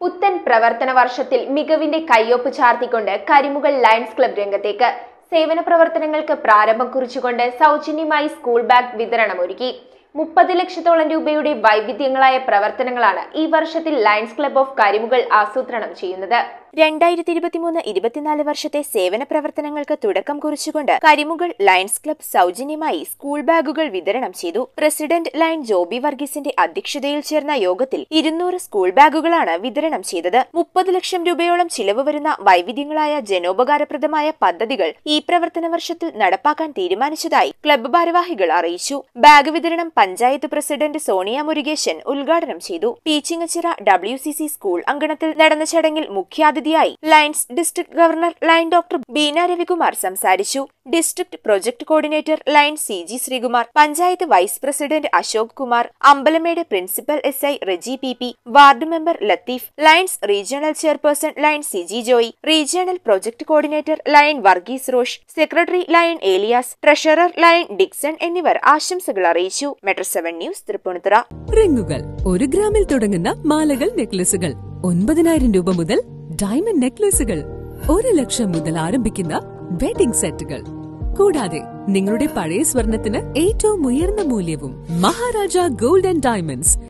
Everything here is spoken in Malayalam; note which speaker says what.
Speaker 1: പുത്തൻ പ്രവർത്തന വർഷത്തിൽ മികവിന്റെ കയ്യൊപ്പ് ചാർത്തിക്കൊണ്ട് കരിമുകൾ ലയൺസ് ക്ലബ് രംഗത്തേക്ക് സേവന പ്രവർത്തനങ്ങൾക്ക് പ്രാരംഭം കുറിച്ചുകൊണ്ട് സൗജന്യമായി സ്കൂൾ ബാഗ് വിതരണം ഒരുക്കി മുപ്പത് ലക്ഷത്തോളം രൂപയുടെ വൈവിധ്യങ്ങളായ പ്രവർത്തനങ്ങളാണ് ഈ വർഷത്തിൽ ലയൺസ് ക്ലബ് ഓഫ് കരിമുകൾ ആസൂത്രണം ചെയ്യുന്നത്
Speaker 2: രണ്ടായിരത്തി ഇരുപത്തിമൂന്ന് ഇരുപത്തിനാല് വർഷത്തെ സേവന പ്രവർത്തനങ്ങൾക്ക് തുടക്കം കുറിച്ചുകൊണ്ട് കരിമുകൾ ലയൺസ് ക്ലബ് സൗജന്യമായി സ്കൂൾ ബാഗുകൾ വിതരണം ചെയ്തു പ്രസിഡന്റ് ലയൺ ജോബി വർഗീസിന്റെ അധ്യക്ഷതയിൽ ചേർന്ന യോഗത്തിൽ ഇരുന്നൂറ് സ്കൂൾ ബാഗുകളാണ് വിതരണം ചെയ്തത് മുപ്പത് ലക്ഷം രൂപയോളം ചിലവ് വരുന്ന വൈവിധ്യങ്ങളായ ജനോപകാരപ്രദമായ പദ്ധതികൾ ഈ പ്രവർത്തന വർഷത്തിൽ നടപ്പാക്കാൻ തീരുമാനിച്ചതായി ക്ലബ്ബ് ഭാരവാഹികൾ അറിയിച്ചു ബാഗ് വിതരണം പഞ്ചായത്ത് പ്രസിഡന്റ് സോണിയ മുരുകേശൻ ഉദ്ഘാടനം ചെയ്തു ടീച്ചിങ്ങച്ചിറ ഡബ്ല്യു സി സി സ്കൂൾ അങ്കണത്തിൽ നടന്ന ചടങ്ങിൽ മുഖ്യാതിഥിയായി Lions district governor lion doctor Beena Ravikumar സംസാരിച്ചു district project coordinator lion C G Sreekumar panchayat vice president Ashok Kumar Ambalamedu principal S I Reji P P ward member Latheef Lions regional chairperson lion C G Joy regional project coordinator lion Varghese Rosh secretary lion Elias treasurer lion Dixon എന്നിവർ ആശംസകൾ അറിയിച്ചു മെട്രോ സെവൻ ന്യൂസ് തൃപ്പൂണിത്തുറ
Speaker 3: റിങ്ങുകൾ ഒരു ഗ്രാമിൽ തുടങ്ങുന്ന മാലകൾ നെക്ലസുകൾ ഒൻപതിനായിരം രൂപ മുതൽ ഡയമണ്ട് നെക്ലസുകൾ ഒരു ലക്ഷം മുതൽ ആരംഭിക്കുന്ന വെഡിംഗ് സെറ്റുകൾ കൂടാതെ നിങ്ങളുടെ പഴയ സ്വർണത്തിന് ഏറ്റവും ഉയർന്ന മൂല്യവും മഹാരാജ ഗോൾഡ് ആൻഡ് ഡയമണ്ട്സ്